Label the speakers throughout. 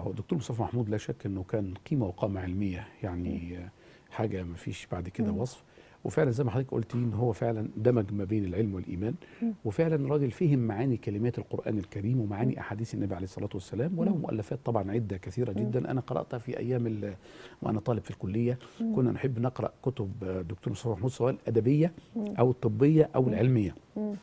Speaker 1: هو الدكتور مصطفى محمود لا شك انه كان قيمه وقامه علميه يعني حاجه ما فيش بعد كده وصف وفعلا زي ما حضرتك قلتي ان هو فعلا دمج ما بين العلم والايمان وفعلا راجل فهم معاني كلمات القران الكريم ومعاني احاديث النبي عليه الصلاه والسلام وله مؤلفات طبعا عده كثيره جدا انا قراتها في ايام ال- وانا طالب في الكليه كنا نحب نقرا كتب الدكتور مصطفى محمود سواء الادبيه او الطبيه او العلميه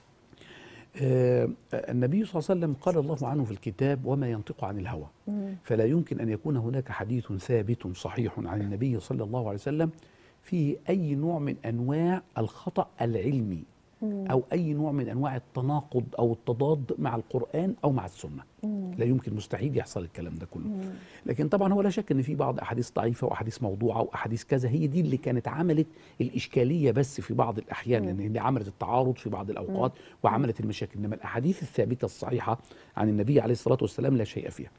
Speaker 1: آه، النبي صلى الله عليه وسلم قال الله عنه في الكتاب وما ينطق عن الهوى فلا يمكن أن يكون هناك حديث ثابت صحيح عن النبي صلى الله عليه وسلم فيه أي نوع من أنواع الخطأ العلمي أو أي نوع من أنواع التناقض أو التضاد مع القرآن أو مع السنة لا يمكن مستحيل يحصل الكلام ده كله لكن طبعا هو لا شك ان في بعض احاديث ضعيفه واحاديث موضوعه واحاديث كذا هي دي اللي كانت عملت الاشكاليه بس في بعض الاحيان لان هي عملت التعارض في بعض الاوقات وعملت المشاكل انما الاحاديث الثابته الصحيحه عن النبي عليه الصلاه والسلام لا شيء فيها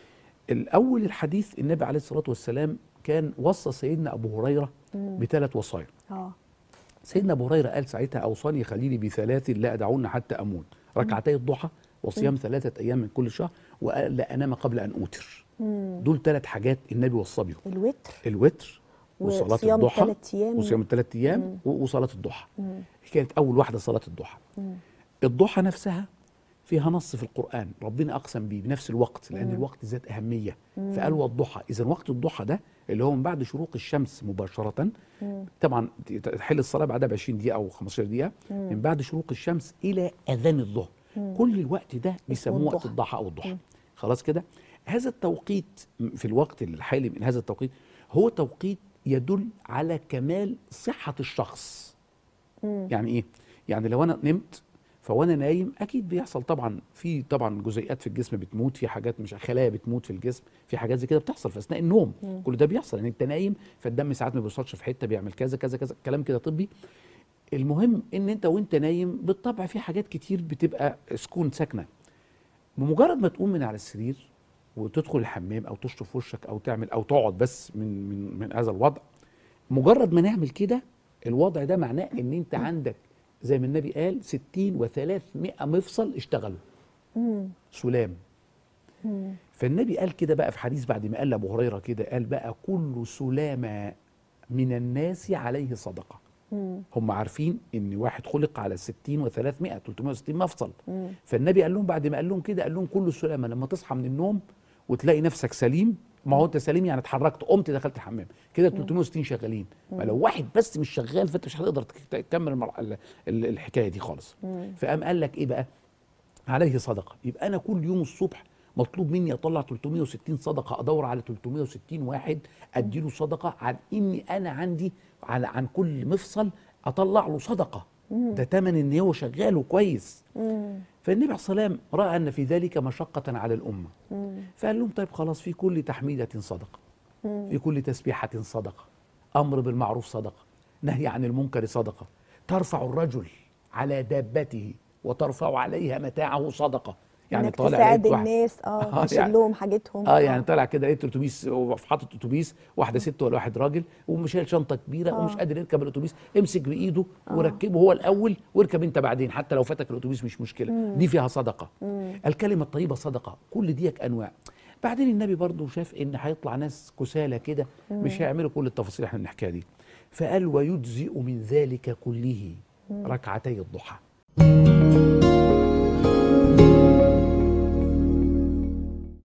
Speaker 1: الاول الحديث النبي عليه الصلاه والسلام كان وصى سيدنا ابو هريره بثلاث وصايا
Speaker 2: اه
Speaker 1: سيدنا ابو هريره قال ساعتها اوصاني خليلي بثلاث لا ادعون حتى اموت ركعتي الضحى وصيام ثلاثه ايام من كل شهر وقال لا انام قبل ان اوتر دول ثلاث حاجات النبي وصى بيهم
Speaker 2: الوتر
Speaker 1: الوتر وصلاه
Speaker 2: وصيام
Speaker 1: الضحى
Speaker 2: الثلاث أيام.
Speaker 1: وصيام الثلاث ايام و- وصلاه الضحى كانت اول واحده صلاه الضحى الضحى نفسها فيها نص في القرآن ربنا أقسم بيه بنفس الوقت لأن الوقت ذات أهمية فقال والضحى إذا وقت الضحى ده اللي هو من بعد شروق الشمس مباشرة طبعا تحل الصلاة بعدها ب 20 دقيقة أو 15 دقيقة من بعد شروق الشمس إلى أذان الظهر كل الوقت ده بيسموه وقت
Speaker 2: الضحى.
Speaker 1: الضحى أو الضحى خلاص كده هذا التوقيت في الوقت الحالي من هذا التوقيت هو توقيت يدل على كمال صحة الشخص يعني ايه يعني لو انا نمت فوانا نايم اكيد بيحصل طبعا في طبعا جزيئات في الجسم بتموت في حاجات مش خلايا بتموت في الجسم في حاجات زي كده بتحصل في اثناء النوم كل ده بيحصل يعني انت نايم فالدم ساعات ما بيوصلش في حته بيعمل كذا كذا كذا كلام كده طبي المهم ان انت وانت نايم بالطبع في حاجات كتير بتبقى سكون ساكنه بمجرد ما تقوم من على السرير وتدخل الحمام او تشطف وشك او تعمل او تقعد بس من من من هذا الوضع مجرد ما نعمل كده الوضع ده معناه ان انت عندك زي ما النبي قال 60 و300 مفصل اشتغلوا سلام فالنبي قال كده بقى في حديث بعد ما قال لابو هريره كده قال بقى كل سلامه من الناس عليه صدقه هم عارفين ان واحد خلق على 60 و300 360 مفصل فالنبي قال لهم بعد ما قال لهم كده قال لهم كل سلامه لما تصحى من النوم وتلاقي نفسك سليم ما هو انت سليم يعني اتحركت قمت دخلت الحمام كده 360 شغالين ما لو واحد بس مش شغال فانت مش هتقدر تك- تكمل المرح- ال- ال- الحكايه دي خالص فقام قال لك ايه بقى عليه صدقه يبقى انا كل يوم الصبح مطلوب مني اطلع 360 صدقه ادور على 360 واحد اديله صدقه عن اني انا عندي على عن كل مفصل اطلع له صدقه ده تمن ان هو شغال وكويس فالنبي عليه الصلاه والسلام راى ان في ذلك مشقه على الامه فقال لهم طيب خلاص في كل تحميده صدقه في كل تسبيحه صدقه امر بالمعروف صدقه نهي عن المنكر صدقه ترفع الرجل على دابته وترفع عليها متاعه صدقه يعني
Speaker 2: انك
Speaker 1: طالع
Speaker 2: تساعد
Speaker 1: لقيت واحد-
Speaker 2: الناس اه
Speaker 1: آه،
Speaker 2: تشيل
Speaker 1: يعني-
Speaker 2: لهم حاجتهم
Speaker 1: اه يعني طالع كده لقيت اتوبيس وحاطط اتوبيس واحده ست ولا واحد راجل ومش شايل شنطه كبيره
Speaker 2: آه.
Speaker 1: ومش قادر يركب الاتوبيس امسك بايده وركبه هو الاول واركب انت بعدين حتى لو فاتك الاتوبيس مش مشكله دي فيها صدقه الكلمه الطيبه صدقه كل ديك انواع بعدين النبي برضه شاف ان هيطلع ناس كسالى كده مش هيعملوا كل التفاصيل اللي احنا بنحكيها دي فقال ويجزئ من ذلك كله ركعتي الضحى